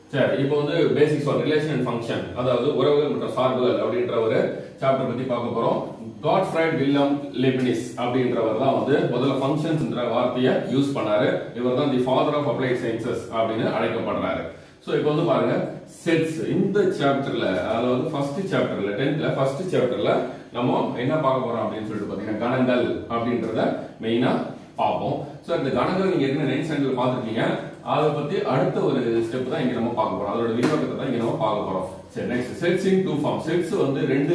சரி இப்போ வந்து basics of relation and function அதாவது உறவுகள் மற்றும் சார்புகள் அப்படின்ற ஒரு சாப்டர் பத்தி பார்க்க போறோம் காட்ஃப்ரைட் வில்லம் லெபினிஸ் அப்படின்றவர் தான் வந்து முதல்ல ஃபங்க்ஷன்ஸ்ன்ற வார்த்தையை யூஸ் பண்ணாரு இவர் தான் the father of applied sciences அப்படின்னு அழைக்கப்படுறாரு ஸோ இப்போ வந்து பாருங்க செட்ஸ் இந்த சாப்டர்ல அதாவது ஃபர்ஸ்ட் சாப்டர்ல டென்த்ல ஃபர்ஸ்ட் சாப்டர்ல நம்ம என்ன பார்க்க போறோம் அப்படின்னு சொல்லிட்டு பாத்தீங்கன்னா கணங்கள் அப்படின்றத மெயினா பார்ப்போம் ஸோ இந்த கணங்கள் நீங்க ஏற்கனவே நைன்த் ஸ்டாண்டர்ட்ல பார்த்துருக்கீங்க அதை பத்தி அடுத்த ஒரு ஸ்டெப் தான் இங்க நம்ம பார்க்க போறோம் அதோட விரிவாக்கத்தை தான் இங்க நம்ம பார்க்க போறோம் சரி next sets in two form sets வந்து ரெண்டு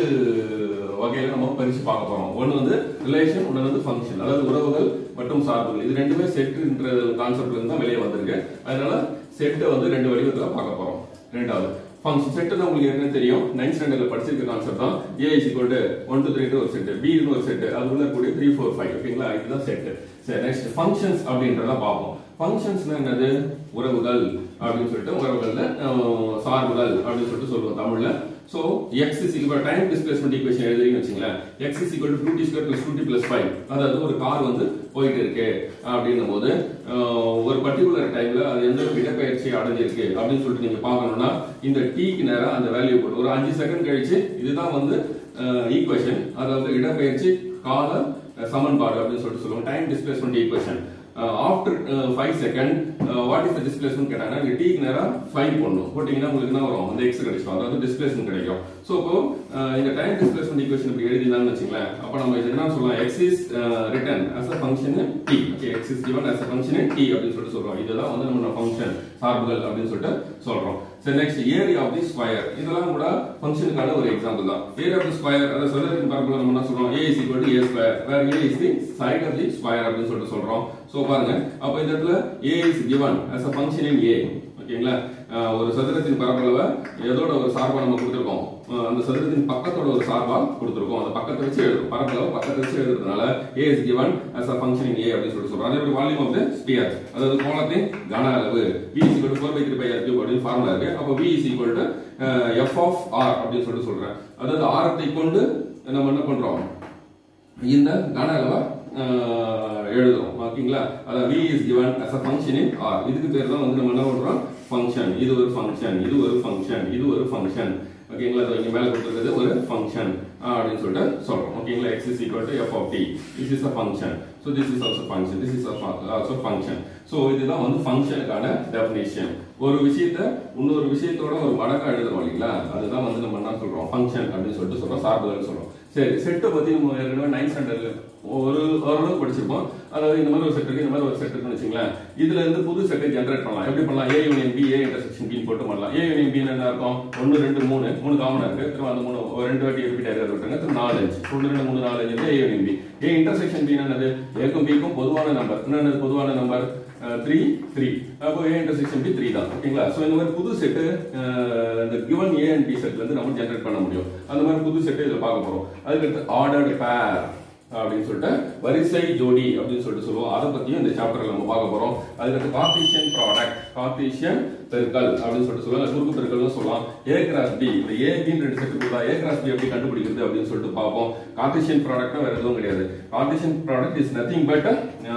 வகையில நம்ம பிரிச்சு பார்க்க போறோம் ஒன்னு வந்து ரிலேஷன் ஒன்னு வந்து ஃபங்க்ஷன் அதாவது உறவுகள் மற்றும் சார்புகள் இது ரெண்டுமே செட்ன்ற கான்செப்ட்ல இருந்து தான் வெளியே வந்திருக்கு அதனால செட்டை வந்து ரெண்டு வடிவத்துல பார்க்க போறோம் ரெண்டாவது ஃபங்க்ஷன் செட் தான் உங்களுக்கு என்ன தெரியும் நைன்த் ஸ்டாண்டர்ட்ல படிச்சிருக்க கான்செப்ட் தான் A is equal to one two three ஒரு செட் பி ஒரு செட் அதுக்குள்ள கூடிய த்ரீ ஃபோர் ஃபைவ் ஓகேங்களா இதுதான் செட் சரி நெக்ஸ்ட் ஃபங்க்ஷன்ஸ் அப்படின்றத பார்ப்போம் ஃபங்க்ஷன்ஸ்னா என்னது உறவுகள் அப்படின்னு சொல்லிட்டு உறவுகள்ல அஹ், சார்புகள் அப்படின்னு சொல்லிட்டு சொல்லுவோம் தமிழ்ல so x is equal time displacement equation எழுதுறீங்கன்னு வச்சுங்களேன் x is equal to two t square plus two t plus five அதாவது ஒரு கார் வந்து போயிட்டு இருக்கு அப்படின்னும் போது அஹ், ஒரு பர்டிகுலர் டைம்ல அது எந்த ஒரு இடப்பெயர்ச்சி அடைஞ்சிருக்கு அப்படின்னு சொல்லிட்டு நீங்க பார்க்கணும்னா இந்த டீக்கு நேரம் அந்த வேல்யூ போட்டு ஒரு அஞ்சு செகண்ட் கழிச்சு இதுதான் வந்து ஈக்குவேஷன் அதாவது இடப்பெயர்ச்சி கால அஹ், சமன்பாடு அப்படின்னு சொல்லிட்டு சொல்லுவோம் time displacement equation after five second what is the displacement கேட்டாங்கன்னா இங்க டீக்கு நேரம் ஃபைவ் பண்ணும் போட்டீங்கன்னா உங்களுக்கு என்ன வரும் அந்த எக்ஸ் கிடைக்கும் அதாவது டிஸ்பிளேஸ்மெண்ட் கிடைக்கும் ஸோ இப்போ அஹ், இந்த டைம் டிஸ்பிளேஸ்மெண்ட் ஈக்குவேஷன் இப்படி எழுதினான்னு வச்சுங்களேன் அப்போ நம்ம இது என்ன சொல்லலாம் x is written as a function t okay x is given as a function in t அப்படின்னு சொல்லிட்டு சொல்றோம் இதுதான் வந்து நம்ம ஃபங்க்ஷன் சார்புகள் அப்படின்னு சொல்லிட்டு சொல்றோம் சரி next area of the square இதெல்லாம் கூட ஃபங்க்ஷனுக்கான ஒரு எக்ஸாம்பிள் தான் ஏரியா ஆஃப் தி ஸ்கொயர் அதாவது சொல்றதுக்கு பரப்புல நம்ம என்ன சொல்றோம் a is equal to a square where a is the side of the square அப்படின்னு சொல்லிட்டு சொல்றோம் சோ பாருங்க அப்ப இந்த இடத்துல a is given as a function in a ஓகேங்களா அஹ் ஒரு சதுரத்தின் பரப்பளவை எதோட ஒரு சார்பா நம்ம கொடுத்திருக்கோம் அஹ் அந்த சதுரத்தின் பக்கத்தோட ஒரு சார்பா கொடுத்திருக்கோம் அந்த பக்கத்தை வச்சு எழுதுறோம் பரப்பளவு பக்கத்தை வச்சு எழுதுறதுனால a is given as a function in a அப்படின்னு சொல்லிட்டு சொல்றோம் அதே மாதிரி வால்யூம் ஆஃப் தி ஸ்பியர் அதாவது கோளத்தின் கன அளவு v is equal to 4 by 3 pi r cube அப்படின்னு ஃபார்முலா இருக்கு அப்ப v is equal to ah, f of r அப்படின்னு சொல்லிட்டு சொல்றேன் அதாவது ஆரத்தை கொண்டு நம்ம என்ன பண்றோம் இந்த கன அளவை அஹ், எழுதுறோம் ஓகேங்களா அதாவது v is given as a function in r இதுக்கு பேர் தான் வந்து நம்ம என்ன பண்றோம் ஃபங்க்ஷன் இது ஒரு ஃபங்க்ஷன் இது ஒரு ஃபங்க்ஷன் இது ஒரு ஃபங்க்ஷன் ஓகேங்களா அது இங்க மேல கொடுத்துருக்கிறது ஒரு ஃபங்க்ஷன் அப்படின்னு சொல்லிட்டு சொல்றோம் ஓகேங்களா x is equal to f of t this is a function so this is also function this is a fun- also function so இதுதான் வந்து ஃபங்க்ஷனுக்கான டெஃபினேஷன் ஒரு விஷயத்த இன்னொரு விஷயத்தோட ஒரு மடங்கா எழுதுறோம் இல்லைங்களா அதுதான் வந்து நம்ம என்ன சொல்றோம் ஃபங்க்ஷன் அப்படின்னு சொல்லிட்டு சொல்றோம் சார்புகள் சொல்றோம் சரி செட்டை பத்தி நம்ம ஏற்கனவே நைன்த் ஸ்டாண்டர்ட்ல ஒரு ஓரளவுக்கு படிச்சிருப்போம் அதாவது இந்த மாதிரி ஒரு செட் இருக்கு இந்த மாதிரி ஒரு செட் இருக்குன்னு வச்சுங்களேன் இதுல இருந்து புது செட்டை ஜென்ரேட் பண்ணலாம் எப்படி பண்ணலாம் A union B A intersection B போட்டு பண்ணலாம் ஏ யூனியன் பி என்ன இருக்கும் ஒன்னு ரெண்டு மூணு மூணு காமனா இருக்கு திரும்ப அந்த மூணு ஒரு ரெண்டு வாட்டி ரிப்பீட் ஆகிறது விட்டுருங்க திரும்ப நாலு அஞ்சு ஒன்று ரெண்டு மூணு நாலு அஞ்சு A union B A intersection B என்னது ஏக்கும் பிக்கும் பொதுவான நம்பர் என்னது பொதுவான நம்பர் த்ரீ த்ரீ அப்போ ஏ இன்டர்செக்ஷன் பி த்ரீ தான் ஓகேங்களா ஸோ இந்த மாதிரி புது செட்டு இந்த கிவன் ஏ அண்ட் பி செட்ல இருந்து நம்ம ஜென்ரேட் பண்ண முடியும் அந்த மாதிரி புது செட்டு இதில் பார்க்க போறோம் அதுக்கடுத்து ஆர்டர்டு பேர் அப்படின்னு சொல்லிட்டு வரிசை ஜோடி அப்படின்னு சொல்லிட்டு சொல்லுவோம் அதை பத்தியும் இந்த சாப்டர்ல நம்ம பார்க்க போறோம் அதுக்கடுத்து கார்டீசியன் ப்ராடக்ட் கார்டீசியன் பெருக்கல் அப்படின்னு சொல்லிட்டு சொல்லுவாங்க குறுக்கு பெருக்கல்னு சொல்லலாம் ஏ கிராஸ் பி இந்த ஏ பின்னு ரெண்டு செட் கொடுத்தா ஏ கிராஸ் பி எப்படி கண்டுபிடிக்கிறது அப்படின்னு சொல்லிட்டு பார்ப்போம் கார்டீசியன் ப்ராடக்ட்னா வேற எதுவும் கிடையாது Cartesian product is nothing but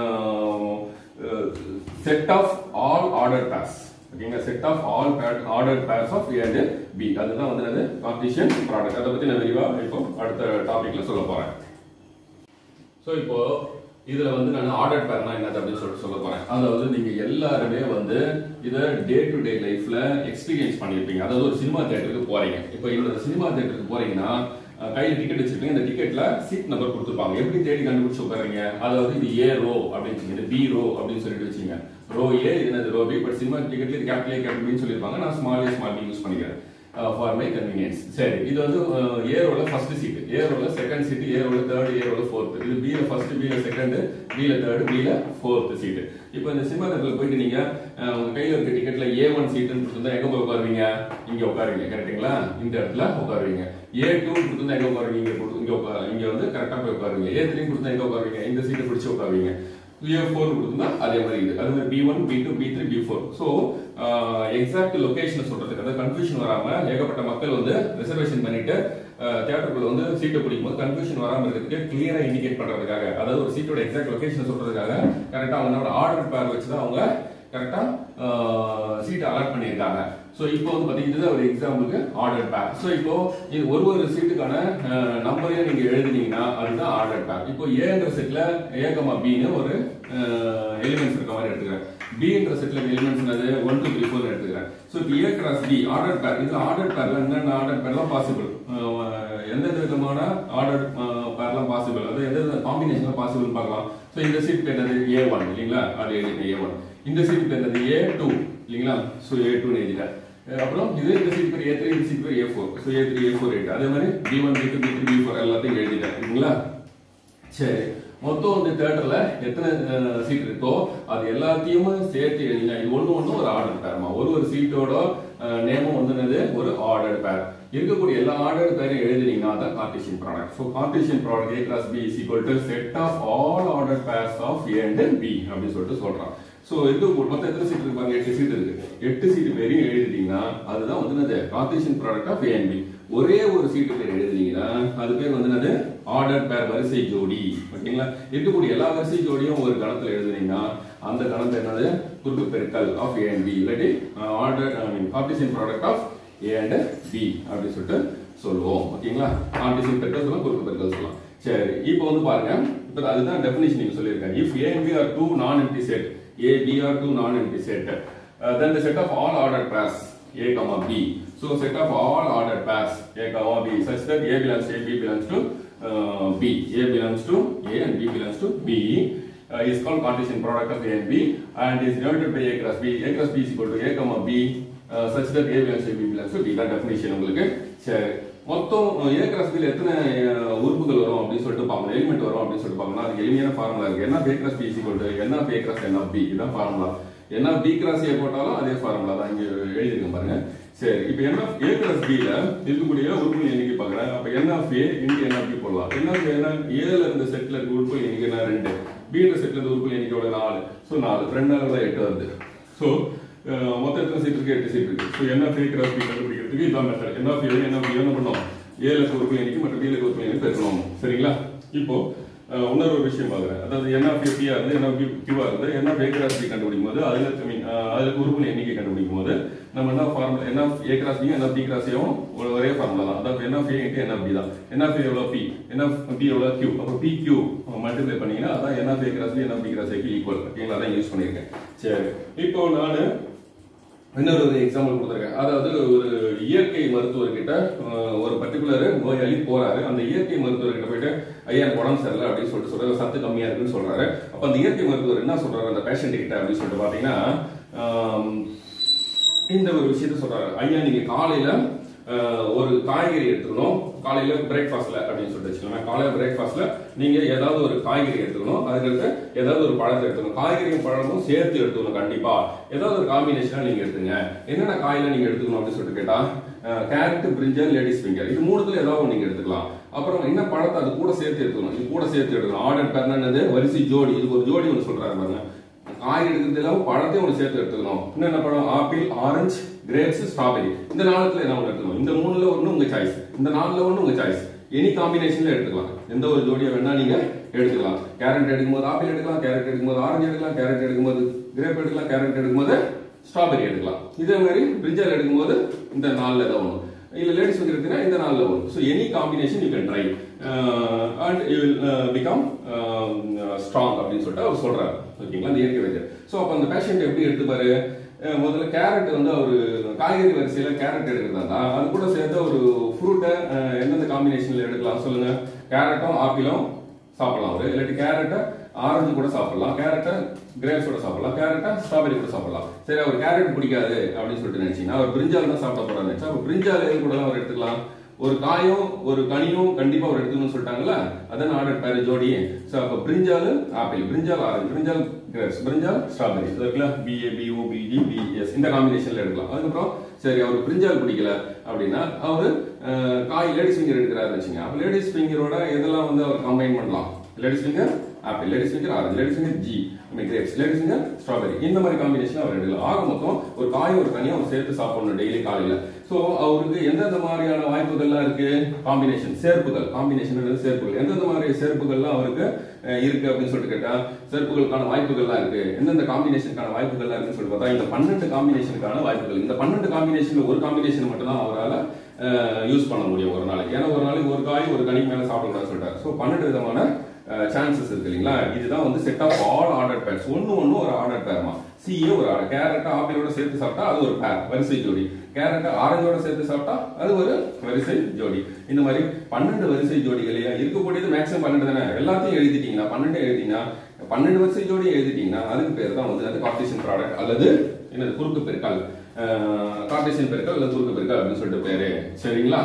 set of all order pairs ஓகேங்களா set of all order pairs of A and B அதுதான் வந்து என்னது கார்டீசியன் ப்ராடக்ட் அதை பத்தி நான் விரிவா இப்போ அடுத்த டாபிக்ல சொல்ல போறேன் ஸோ இப்போ இதுல வந்து நான் ஆர்டர் பேர்னா என்னது அப்படின்னு சொல்லிட்டு சொல்ல போறேன் அதாவது நீங்க எல்லாருமே வந்து இதை டே டு டே லைஃப்ல எக்ஸ்பீரியன்ஸ் பண்ணியிருப்பீங்க அதாவது ஒரு சினிமா தியேட்டருக்கு போறீங்க இப்போ இந்த சினிமா தியேட்டருக்கு போறீங்கன்னா அஹ், கையில டிக்கெட் வச்சிருப்பீங்க இந்த டிக்கெட்ல சீட் நம்பர் கொடுத்துருப்பாங்க எப்படி தேடி கண்டுபிடிச்சு உட்காருங்க அதாவது இது ஏ ரோ அப்படின்னு வச்சுங்க இது பி ரோ அப்படின்னு சொல்லிட்டு வச்சுங்க ரோ ஏ இது என்னது ரோ பி பட் சினிமா டிக்கெட்ல இது கேபிட்டல் ஏ கேபிட்டல் பின்னு சொல்லியிருப்பாங்க நான் small A small B use பண்ணிக்கிறேன் ஃபார் மை கன்வீனியன்ஸ் சரி இது வந்து ஏரோல ஃபர்ஸ்ட் சீட் ஏரோல செகண்ட் சீட் ஏரோல தேர்ட் ஏரோல ஃபோர்த் இது பில ஃபர்ஸ்ட் பில செகண்ட் பில தேர்ட் பில ஃபோர்த் சீட் இப்போ இந்த சினிமா தேட்டர்ல போயிட்டு நீங்க அஹ், உங்க கையில இருக்க டிக்கெட்ல ஏ ஒன் சீட்னு கொடுத்தா எங்க போய் உட்காருவீங்க இங்க உட்காருவீங்க கரெக்ட்டுங்களா இந்த இடத்துல உட்காருவீங்க ஏ டூ கொடுத்தா எங்க உட்காருவீங்க இங்க கொடு- இங்க உட்காரு இங்க வந்து கரெக்டா போய் உட்காருவீங்க ஏ த்ரீ கொடுத்தா எங்க உட்காருவீங்க இந்த சீட்டை பிடிச்சு உட்காருவீங்க ஏ ஃபோர் கொடுத்தா அதே மாதிரி இது அது மாதிரி B one B two B three B four so exact location சொல்றதுக்கு அதாவது கன்ஃபியூஷன் வராம ஏகப்பட்ட மக்கள் வந்து ரிசர்வேஷன் பண்ணிட்டு தியேட்டருக்குள்ள வந்து சீட்டை பிடிக்கும் போது கன்ஃபியூஷன் வராம இருக்கிறதுக்கு கிளியரா இண்டிகேட் பண்றதுக்காக அதாவது ஒரு சீட்டோட எக்ஸாக்ட் லொகேஷன் சொல்றதுக்காக கரெக்டா அவங்களோட ஆர்டர் பேர் வச்சு தான் அவங்க கரெக்டா சீட்டை அலாட் பண்ணியிருக்காங்க ஸோ இப்போ வந்து பார்த்தீங்கன்னா ஒரு எக்ஸாம்பிளுக்கு ஆர்டர் பேர் ஸோ இப்போ இது ஒரு ஒரு சீட்டுக்கான நம்பரையும் நீங்க எழுதுனீங்கன்னா அதுதான் ஆர்டர் பேர் இப்போ ஏன்ற செட்ல ஏ கமா பின்னு ஒரு எலிமெண்ட்ஸ் இருக்க மாதிரி எடுத்துக்கிறேன் பின்ற செட்ல எலிமெண்ட்ஸ் என்னது ஒன் டூ த்ரீ ஃபோர் எடுத்துக்கிறேன் ஸோ இப்போ ஏ கிராஸ் பி ஆர்டர் பேர் இது ஆர்டர் பேர்ல என்னென்ன ஆர்டர் பேர்லாம் பாசிபிள் எந்தெந்த விதமான ஆர்டர் பேர்லாம் பாசிபிள் அது எந்த காம்பினேஷன்லாம் பாசிபிள் பார்க்கலாம் ஸோ இந்த சீட் பேர் என்னது ஏ ஒன் இல்லைங்களா அது எழுதிட்டேன் ஏ ஒன் இந்த சீட் பேர் என்னது ஏ டூ இல்லைங்களா ஸோ ஏ டூன்னு எழுதிட்டேன் அஹ் அப்புறம் இது இந்த சீட் பேர் ஏ த்ரீ இந்த seat pair A four so A three A four eight அதே மாதிரி B one B two B three B four எல்லாத்தையும் எழுதிட்டேன் இல்லைங்களா சரி மொத்தம் வந்து தேட்டர்ல எத்தனை சீட் இருக்கோ அது எல்லாத்தையும் சேர்த்து எழுதினா இது ஒண்ணு ஒண்ணு ஒரு ஆர்டர் பேர்மா ஒரு ஒரு சீட்டோட நேமும் வந்து என்னது ஒரு ஆர்டர் பேர் இருக்கக்கூடிய எல்லா ஆர்டர் பேரையும் எழுதினீங்கன்னா அதான் Cartesian product so Cartesian product A cross B is equal to set of all order pairs of A and B அப்படின்னு சொல்லிட்டு சொல்றான் ஸோ இது மொத்தம் எத்தனை சீட் இருப்பாங்க எட்டு சீட் இருக்கு எட்டு சீட் பேரையும் எழுதிட்டீங்கன்னா அதுதான் வந்து என்னது Cartesian product of A and B ஒரே ஒரு சீட்டு பேர் எழுதுனீங்கன்னா அது பேர் வந்து என்னது ஆர்டர் பேர் வரிசை ஜோடி ஓகேங்களா இருக்கக்கூடிய எல்லா வரிசை ஜோடியும் ஒரு கணத்துல எழுதுனீங்கன்னா அந்த கணம் என்னது குறுக்கு பெருக்கல் ஆஃப் ஏ அண்ட் பி இல்லாட்டி order I mean Cartesian product of A and B அப்படின்னு சொல்லிட்டு சொல்லுவோம் ஓகேங்களா கார்டீசியன் பெருக்கல் சொல்லலாம் குறுக்கு பெருக்கல் சொல்லலாம் சரி இப்போ வந்து பாருங்க இப்போ அதுதான் டெஃபினிஷன் நீங்க சொல்லியிருக்கேன் if A and B are two non empty set A B are two non empty set then the set of all ordered pairs A comma B. So set of all ordered pairs A comma B such that A belongs to A, B belongs to uh, B. A belongs to A and B belongs to B. Uh, is called Cartesian product of A and B and is denoted by A cross B. A cross B is equal to A comma B uh, such that A belongs to A, B belongs to B. தான் definition உங்களுக்கு சரி மொத்தம் A cross பியில் எத்தனை அஹ், உறுப்புகள் வரும் அப்படின்னு சொல்லிட்டு பார்க்கணும் எலிமெண்ட் வரும் அப்படின்னு சொல்லிட்டு பார்க்கணும் அதுக்கு எளிமையான ஃபார்முலா இருக்கு என்ன பே கிராஸ் பி ஈக்குவல் டு என்ன பே கிராஸ் என்ன பி இதுதான் ஃபார்முலா என்ன பி கிராஸ் ஏ போட்டாலும் அதே ஃபார்முலா தான் இங்க எழுதிருக்கேன் பாருங்க சரி இப்போ என்ன ஏ கிராஸ் பில இருக்கக்கூடிய உறுப்புகள் எண்ணிக்கை பார்க்குறேன் அப்போ என்ன ஆஃப் ஏ இன்டு என்ன பி போடலாம் என்ன என்ன ஏல இருந்த செட்ல இருக்க உறுப்புகள் எண்ணிக்கை என்ன ரெண்டு பின்ற செட்ல இருந்த உறுப்புகள் எண்ணிக்கையோட நாலு ஸோ நாலு ரெண்டு நாள் தான் எட்டு வருது ஸோ மொத்தம் எத்தனை சீட் இருக்கு எட்டு சீட் இருக்கு ஸோ என்ன ஃபே கிராஸ் பி கண்டுபிடிக்கிறதுக்கு இதான் மெத்தட் என்ன ஃபே என்ன பி என்ன பண்ணோம் ஏல இருக்க உறுப்புகள் எண்ணிக்கை மற்றும் பில இருக்க உறுப்புகள் எண்ணிக்கை பெருக்கணும் சரிங்களா இப்போ அஹ், இன்னொரு ஒரு விஷயம் பார்க்குறேன் அதாவது என்ன பியூபியா இருந்து என்ன கியூவா இருந்து என்ன ஃபே கிராஸ் பி கண்டுபிடிக்கும் போது அதுல ஐ மீன் அதுக்கு உறுப்புகள் எண்ணிக்கை கண்டுபிடிக்கும் போது நம்ம என்ன ஃபார்முலா என்ன ஏ கிராஸ் பியும் என்ன பி கிராஸையும் ஒரே ஃபார்முலா தான் அதாவது என்ன ஃபே இன்ட்டு என்ன பி தான் என்ன ஃபே எவ்வளோ பி என்ன பி எவ்வளோ கியூ அப்போ பி கியூ மல்டிப்ளை பண்ணீங்கன்னா அதான் என்ன ஃபே கிராஸ் பி என்ன பி கிராஸ் ஈக்குவல் ஓகேங்களா அதான் யூஸ் பண்ணியிருக்கேன் சரி இப்போ நான் இன்னொரு ஒரு எக்ஸாம்பிள் கொடுத்துருக்கேன் அதாவது ஒரு இயற்கை மருத்துவர்கிட்ட அஹ், ஒரு பர்டிகுலர் நோயாளி போறாரு அந்த இயற்கை மருத்துவர்கிட்ட போயிட்டு ஐயா எனக்கு உடம்பு சரியில்லை அப்படின்னு சொல்லிட்டு சொல்றாரு சத்து கம்மியா இருக்குன்னு சொல்றாரு அப்ப அந்த இயற்கை மருத்துவர் என்ன சொல்றாரு அந்த பேஷண்ட் கிட்ட அப்படின்னு சொல்லிட்டு பாத்தீங்கன்னா ஆம், இந்த ஒரு விஷயத்த சொல்றாரு ஐயா நீங்க காலையில அஹ், ஒரு காய்கறி எடுத்துக்கணும் காலையில பிரேக்ஃபாஸ்ட்ல அப்படின்னு சொல்லிட்டு வச்சுக்கோங்க காலையில பிரேக்ஃபாஸ்ட்ல நீங்க ஏதாவது ஒரு காய்கறி எடுத்துக்கணும் அதுக்கடுத்து ஏதாவது ஒரு பழத்தை எடுத்துக்கணும் காய்கறியும் பழமும் சேர்த்து எடுத்துக்கணும் கண்டிப்பா ஏதாவது ஒரு காம்பினேஷனா நீங்க எடுத்துங்க என்னென்ன காயில நீங்க எடுத்துக்கணும் அப்படின்னு சொல்லிட்டு கேட்டா கேரட் பிரிஞ்சல் லேடிஸ் ஃபிங்கர் இது மூணுத்துல ஏதாவது ஒண்ணு நீங்க எடுத்துக்கலாம் அப்புறம் என்ன பழத்தை அது கூட சேர்த்து எடுத்துக்கணும் இது கூட சேர்த்து எடுக்கணும் ஆர்டர் பேர் என்னது வரிசை ஜோடி இதுக்கு ஒரு ஜோடி ஒன்று சொல்றாரு பாருங்க காய் எடுக்கிறது இல்லாம பழத்தையும் ஒன்று சேர்த்து எடுத்துக்கணும் இன்னும் என்ன பழம் ஆப்பிள் ஆரஞ்சு கிரேப்ஸ் ஸ்ட்ராபெரி இந்த நாளத்துல என்ன ஒன்று எடுத்துக்கணும் இந்த மூணுல ஒன்று உங்க சாய்ஸ் இந்த நாலுல ஒன்று உங்க சாய்ஸ் எனி காம்பினேஷன்ல எடுத்துக்கலாம் எந்த ஒரு ஜோடியை வேணா நீங்க எடுத்துக்கலாம் கேரட் எடுக்கும்போது ஆப்பிள் எடுக்கலாம் கேரட் எடுக்கும்போது ஆரஞ்சு எடுக்கலாம் கேரட் எடுக்கும்போது கிரேப் எடுக்கலாம் கேரட் எடுக்கும்போது ஸ்ட்ராபெரி எடுக்கலாம் இதே மாதிரி பிரிஞ்சால் எடுக்கும்போது இந்த நாலுல ஏதாவது ஒன்று இல்ல லேடிஸ் வந்து எடுத்தீங்கன்னா இந்த நாள்ல வரும் so any combination you can try and you will become strong அப்படின்னு சொல்லிட்டு அவர் சொல்றாரு ஓகேங்களா அந்த இயற்கை வைத்தியர் ஸோ அப்போ அந்த பேஷண்ட் எப்படி எடுத்துப்பாரு அஹ் முதல்ல கேரட் வந்து அவர் காய்கறி வரிசையில கேரட் எடுக்கிறதா அது கூட சேர்த்து ஒரு ஃப்ரூட்டை எந்தெந்த காம்பினேஷன்ல எடுக்கலாம் சொல்லுங்க கேரட்டும் ஆப்பிளும் சாப்பிடலாம் அவரு இல்லாட்டி கேரட்டை ஆரஞ்சு கூட சாப்பிடலாம் கேரட்டை கிரேப்ஸோட சாப்பிடலாம் கேரட்டை ஸ்ட்ராபெரி கூட சாப்பிடலாம் சரி அவர் கேரட் பிடிக்காது அப்படின்னு சொல்லிட்டு நினைச்சீங்கன்னா அவர் பிரிஞ்சால் தான் சாப்பிட போறாரு நினைச்சா அவர் பிரிஞ்சால் எது கூட அவர் எடுத்துக்கலாம் ஒரு காயும் ஒரு கனியும் கண்டிப்பா அவர் எடுத்துக்கணும்னு சொல்லிட்டாங்கல்ல அதான் ஆர்டர் பேரு ஜோடி சோ அப்ப பிரிஞ்சால் ஆப்பிள் பிரிஞ்சால் ஆரஞ்சு பிரிஞ்சால் கிரேப்ஸ் பிரிஞ்சால் ஸ்ட்ராபெரி இருக்குல்ல பிஏ பிஓ பிஜி பிஎஸ் இந்த காம்பினேஷன்ல எடுக்கலாம் அதுக்கப்புறம் சரி அவர் பிரிஞ்சால் பிடிக்கல அப்படின்னா அவர் காய் லேடிஸ் ஃபிங்கர் எடுக்கிறாருன்னு வச்சுங்க அப்ப லேடிஸ் ஃபிங்கரோட எதெல்லாம் வந்து அவர் கம்பைன் பண்ணலாம் ladies finger apple ladies finger orange ladies finger G grapes ladies finger strawberry இந்த மாதிரி காம்பினேஷன் அவர் எடுக்கலாம் ஆக மொத்தம் ஒரு காய் ஒரு தனியா அவர் சேர்த்து சாப்பிடணும் டெய்லி காலையில சோ அவருக்கு எந்தெந்த மாதிரியான வாய்ப்புகள்லாம் இருக்கு காம்பினேஷன் சேர்ப்புகள் காம்பினேஷன் சேர்ப்புகள் எந்தெந்த மாதிரி சேர்ப்புகள்லாம் அவருக்கு அஹ், இருக்கு அப்படின்னு சொல்லிட்டு கேட்டா சேர்ப்புகளுக்கான வாய்ப்புகள்லாம் இருக்கு எந்தெந்த காம்பினேஷனுக்கான வாய்ப்புகள்லாம் இருக்குன்னு சொல்லிட்டு பார்த்தா இந்த பன்னெண்டு காம்பினேஷனுக்கான வாய்ப்புகள் இந்த பன்னெண்டு காம்பினேஷன்ல ஒரு காம்பினேஷன் மட்டும் தான் அவரால் யூஸ் பண்ண முடியும் ஒரு நாளைக்கு ஏன்னா ஒரு நாளைக்கு ஒரு காய் ஒரு கனி மேல சாப்பிடக்கூடாதுன்னு சொல்லிட்டாரு ஸோ பன்னெண்டு விதமான சான்சஸ் இருக்கு இல்லைங்களா இதுதான் வந்து set of all order pairs ஒன்னு ஒன்னு ஒரு ஆர்டர் பேர்மா சிஏ ஒரு ஆர்டர் கேரட் ஆப்பிளோட சேர்த்து சாப்பிட்டா அது ஒரு பேர் வரிசை ஜோடி கேரட் ஆரஞ்சோட சேர்த்து சாப்பிட்டா அது ஒரு வரிசை ஜோடி இந்த மாதிரி பன்னெண்டு வரிசை ஜோடிகளையா இருக்கக்கூடியது மேக்ஸிமம் பன்னெண்டு தானே எல்லாத்தையும் எழுதிட்டீங்கன்னா பன்னெண்டு எழுதிட்டீங்கன்னா பன்னெண்டு வரிசை ஜோடி எழுதிட்டீங்கன்னா அதுக்கு பேர் தான் வந்து அது கார்டேஷன் ப்ராடக்ட் அல்லது என்னது குறுக்கு பெருக்கல் கார்டேஷன் பெருக்கல் அல்லது குறுக்கு பெருக்கல் அப்படின்னு சொல்லிட்டு பேரு சரிங்களா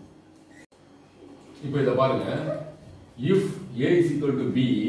இப்போ இதை பாருங்க if A is equal to B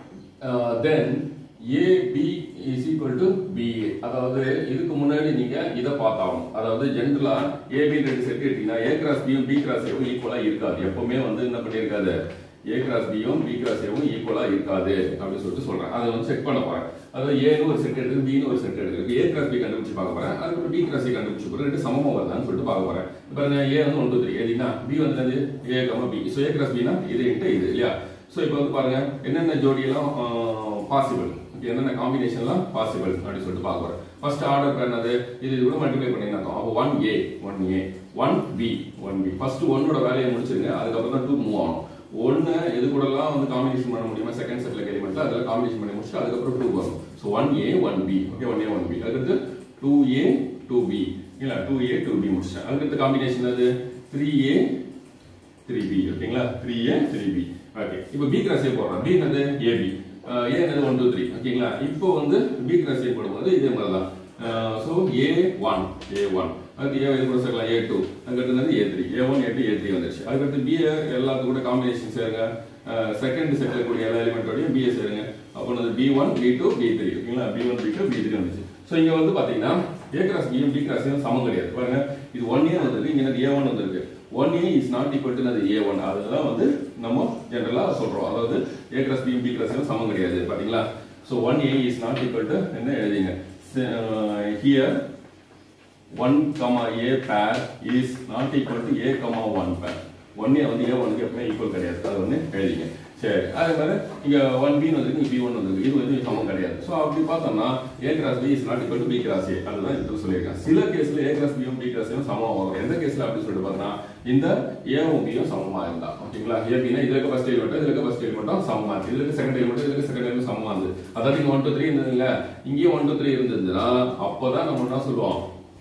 then A B is equal to B அதாவது இதுக்கு முன்னாடி நீங்க இதை பார்த்தாகணும் அதாவது ஜென்ரலா ஏ பி ரெண்டு செட் எடுத்தீங்கன்னா ஏ கிராஸ் பியும் பி கிராஸ் ஏவும் ஈக்குவலா இருக்காது எப்பவுமே வந்து என்ன பண்ணியிருக்காது ஏ கிராஸ் பியும் பி கிராஸ் ஏவும் ஈக்குவலா இருக்காது அப்படின்னு சொல்லிட்டு சொல்றேன் அதை வந்து செக் பண்ண போறேன் அதாவது ஏன்னு ஒரு செட் எடுத்து பின்னு ஒரு செட் எடுத்து ஏ கிராஸ் பி கண்டுபிடிச்சு பார்க்க போறேன் அதுக்கப்புறம் பி கிராஸ் கண்டுபிடிச்சு போறேன் ரெண்டு சமமா வருதான்னு சொல்லிட்டு பார்க்க போறேன் இப்போ ஏ வந்து ஒன் டூ த்ரீ எழுதினா பி வந்து என்னது A comma B so A cross பினா இது இன்ட்டு இது இல்லையா ஸோ இப்போ வந்து பாருங்க என்னென்ன ஜோடியெல்லாம் பாசிபிள் என்னென்ன காம்பினேஷன்லாம் பாசிபிள் அப்படின்னு சொல்லிட்டு பார்க்க போறேன் ஃபர்ஸ்ட் ஆர்டர் என்னது இது இது கூட மல்டிப்ளை பண்ணிருந்தோம் அப்போ one A one A one B one B first ஒன்னோட வேலையை முடிச்சிருங்க அதுக்கப்புறம் தான் டூ மூவ் ஆகணும் ஒன்னு எது கூடலாம் வந்து காம்பினேஷன் பண்ண முடியுமா செகண்ட் செட்ல எலிமெண்ட்ல அதில் காம்பினேஷன் பண்ணி முடிச்சுட்டு அதுக்கப்புறம் டூ வரும் so one A one B okay one A one B அதுக்கடுத்து டூ ஏ டூ பி இல்ல டூ ஏ டூ பி முடிச்சிட்டேன் அதுக்கடுத்து காம்பினேஷன் அது த்ரீ ஏ த்ரீ பி ஓகேங்களா three A three B okay இப்போ பி கிராஸ் ஏ போடுறோம் B என்னது AB ஏ என்னது ஒன் டூ த்ரீ ஓகேங்களா இப்போ வந்து பி கிராஸ் ஏ போடும்போது இதே மாதிரி தான் so A one A one அதுக்கு ஏ கூட சேர்க்கலாம் ஏ டூ அதுக்கடுத்து A three A one A two A three வந்துருச்சு அதுக்கடுத்து பி எல்லாத்துக்கும் கூட காம்பினேஷன் சேருங்க செகண்ட் செட்டில் கூடிய எல்லா எலிமெண்ட்டோடையும் பிஏ சேருங்க அப்போ வந்து B one B two B three ஓகேங்களா B one B two B three வந்துச்சு ஸோ இங்க வந்து பாத்தீங்கன்னா ஏ கிராஸ் பியும் பி கிராஸ் சமம் கிடையாது பாருங்க இது ஒன் ஏ வந்திருக்கு இங்க ஏ ஒன் வந்திருக்கு one A is not equal to அது ஏ ஒன் அதுதான் வந்து நம்ம ஜெனரலா சொல்றோம் அதாவது ஏ கிராஸ் பியும் பி கிராஸ் சமம் கிடையாது பாத்தீங்களா so one A is not equal to என்ன எழுதிங்க here one comma A pair is not equal to A comma one pair one A வந்து ஏ ஒனுக்கு எப்பவுமே ஈக்குவல் கிடையாது அது வந்து எழுதிங்க சரி அதே மாதிரி இங்க ஒன் பின்னு வந்து பி ஒன் வந்து இது வந்து சமம் கிடையாது ஸோ அப்படி பார்த்தோம்னா A cross B is not equal to B cross A அதுதான் இது சொல்லியிருக்கேன் சில கேஸ்ல ஏ கிராஸ் பியும் பி கிராஸ் சமம் வரும் எந்த கேஸ்ல அப்படி சொல்லிட்டு பார்த்தோம்னா இந்த ஏவும் பியும் சமமா இருந்தா ஓகேங்களா ஏ பின்னா இதுல இருக்க ஃபர்ஸ்ட் எலிமெண்ட் இதுல இருக்க ஃபர்ஸ்ட் எலிமெண்ட் சமமா இருக்கு இதுல இருக்க செகண்ட் எலிமெண்ட் இதுல இருக்க செகண்ட் எலிமெண்ட் சமமா இருந்து அதாவது இங்க ஒன் டூ த்ரீ இருந்தது இல்ல இங்கேயும் ஒன் டூ த்ரீ இருந்ததுன்னா அப்பதான் நம்ம என்ன சொல்லுவோம்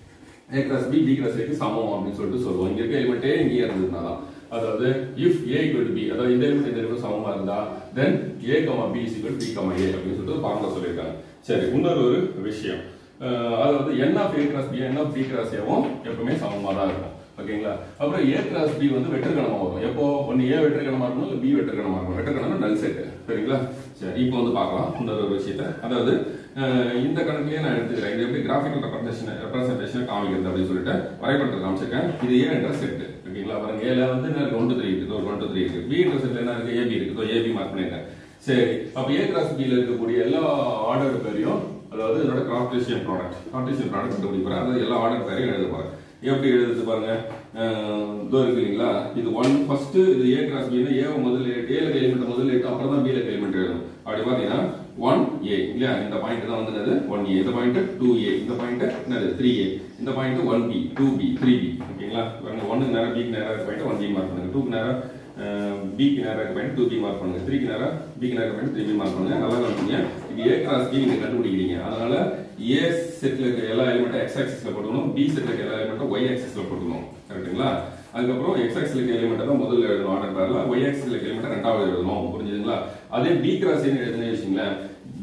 A cross B B cross ஏக்கு சமம் அப்படின்னு சொல்லிட்டு சொல்லுவோம் இங்க இருக்க எலிமெண்ட்டே இங்கே இருந்ததுனால அதாவது இஃப் ஏ ஈக்குவல் பி அதாவது இந்த எலிமெண்ட் இந்த எலிமெண்ட் சமமா இருந்தா then A comma B is equal B comma A அப்படின்னு சொல்லிட்டு ஃபார்முலா சொல்லியிருக்காங்க சரி இன்னொரு ஒரு விஷயம் அஹ் அதாவது n of A cross B n of B cross ஏவும் எப்பவுமே சமமா தான் இருக்கும் ஓகேங்களா அப்புறம் ஏ கிராஸ் பி வந்து வெற்றுக்கணமா வரும் எப்போ ஒன்னு ஏ வெற்றுக்கணமா இருக்கணும் இல்ல பி வெற்றுக்கணமா இருக்கணும் வெற்றுக்கணம்னா நல் செட் சரிங்களா சரி இப்போ வந்து பார்க்கலாம் இன்னொரு ஒரு விஷயத்த அதாவது அஹ் இந்த கணக்குலயே நான் எடுத்துக்கிறேன் இது எப்படி கிராஃபிக்கல் ரெப்ரசன்டேஷன் ரெப்ரசன்டேஷன் காமிக்கிறது அப்படின்னு சொல்லிட்டு வரைபடத்தில் காமிச்சிருக்கேன் இது ஏ என்ற செட் ஓகேங்களா பாருங்க ஏல வந்து என்ன இருக்கு ஒன் டூ த்ரீ இருக்குது ஒரு ஒன் டூ த்ரீ இருக்கு பி என்ற செட்ல என்ன இருக்கு ஏபி இருக்குது ஏபி மார்க் பண்ணிருக்கேன் சரி அப்ப ஏ கிராஸ் பில இருக்கக்கூடிய எல்லா ஆர்டர் பேரையும் அதாவது இதோட கார்டேசியன் ப்ராடக்ட் கார்டேசியன் ப்ராடக்ட் கண்டுபிடிக்கிறேன் அதாவது எல்லா ஆர்டர் பேரையும் எழுத போறேன் எப்படி எழுதுறது பாருங்க அஹ் இதோ இருக்கு இல்லைங்களா இது ஒன் ஃபர்ஸ்ட் இது ஏ கிராஸ் பின்னா ஏ முதல்ல ஏல எலிமெண்ட் முதல்ல எட்டு அப்புறம் தான் பில எலிமெண்ட் எழுதணும் அப்படி பாத்தீங்கன்னா ஒன் ஏ இல்லையா இந்த பாயிண்ட் தான் வந்து என்னது ஒன் ஏ இந்த பாயிண்ட் டூ ஏ இந்த பாயிண்ட் என்னது த்ரீ ஏ இந்த point one B two B three B ஓகேங்களா பாருங்க ஒன்னு நேரம் பிக்கு நேரம் இருக்க பாயிண்ட் ஒன் பி மார்க் பண்ணுங்க டூக்கு நேரம் பிக்கு நேரம் இருக்க பாயிண்ட் டூ பி மார்க் பண்ணுங்க த்ரீக்கு நேரம் பிக்கு நேரம் பாயிண்ட் த்ரீ பி மார்க் பண்ணுங்க நல்லா கவனிங்க இது ஏ கிராஸ் பி நீங்க கண்டுபிடிக்கிறீங்க அதனால ஏ செட்ல இருக்க எல்லா எலிமெண்ட்டும் எக்ஸ் ஆக்சிஸ்ல போட்டுக்கணும் பி செட்ல இருக்க எல்லா எலிமெண்ட்டும் ஒய் ஆக்சிஸ்ல போட்டுக்கணும் கரெக்ட்டுங்களா அதுக்கப்புறம் எக்ஸ் ஆக்சிஸ்ல இருக்க எலிமெண்ட் தான் முதல்ல எழுதணும் ஆர்டர் பேர்ல ஒய் ஆக்சிஸ்ல இருக்க எலிமெண்ட் ரெண்டாவது எழுதணும் புரிஞ்சுதுங்களா அதே பி கிராஸ் எழுதுனே வச்சுங்களேன்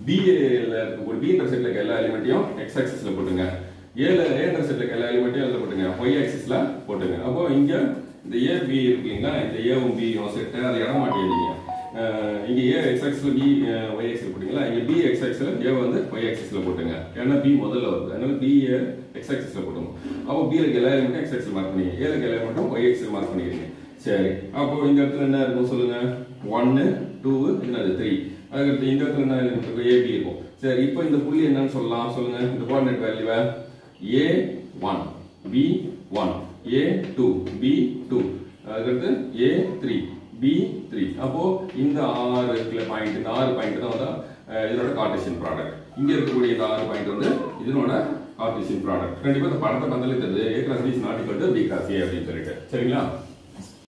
பிஏல இருக்கக்கூடிய பி என்ற செட்ல இருக்க எல்லா எலிமெண்ட்டையும் எக்ஸ் ஆக்சிஸ்ல போட்டுங்க ஏல ஏ என்ற செட்ல இருக்க எல்லா எலிமெண்ட்டையும் அதில் போட்டுங்க ஒய் ஆக்சிஸ்ல போட்டுங்க அப்போ இங்க இந்த ஏ பி இருக்கீங்களா இந்த ஏவும் பியும் செட்டு அதை இடம் மாட்டிடுங்க இங்க ஏ எக்ஸ் ஆக்சிஸ்ல பி ஒய் ஆக்சில் போட்டீங்களா இங்க பி எக்ஸ் ஆக்சில் ஏ வந்து ஒய் ஆக்சிஸ்ல போட்டுங்க ஏன்னா பி முதல்ல வருது அதனால பி ஏ எக்ஸ் ஆக்சிஸ்ல போட்டுங்க அப்போ பி இருக்க எல்லா எலிமெண்ட்டும் எக்ஸ் ஆக்சில் மார்க் பண்ணீங்க ஏ இருக்க எல்லா எலிமெண்ட்டும் ஒய் ஆக்சில் மார்க் பண்ணிக்கிறீங்க சரி அப்போ இந்த இடத்துல என்ன இருக்கும் சொல்லுங்க ஒன்னு டூ என்னது த்ரீ அதுக்கடுத்து இந்த இடத்துல என்ன இருக்கும் ஏபி இருக்கும் சரி இப்போ இந்த புள்ளி என்னன்னு சொல்லலாம் சொல்லுங்க இந்த கோஆர்டினேட் வேல்யூவை A one B one A two B two அதுக்கடுத்து ஏ த்ரீ பி த்ரீ அப்போ இந்த ஆறு பாயிண்ட் இந்த ஆறு பாயிண்ட் தான் வந்து அஹ், இதனோட கார்டேசியன் ப்ராடக்ட் இங்க இருக்கக்கூடிய இந்த ஆறு பாயிண்ட் வந்து இதனோட கார்டேசியன் ப்ராடக்ட் கண்டிப்பா இந்த படத்தை பார்த்தாலே தெரியுது A cross is not equal to B cross A அப்படின்னு சொல்லிட்டு சரிங்களா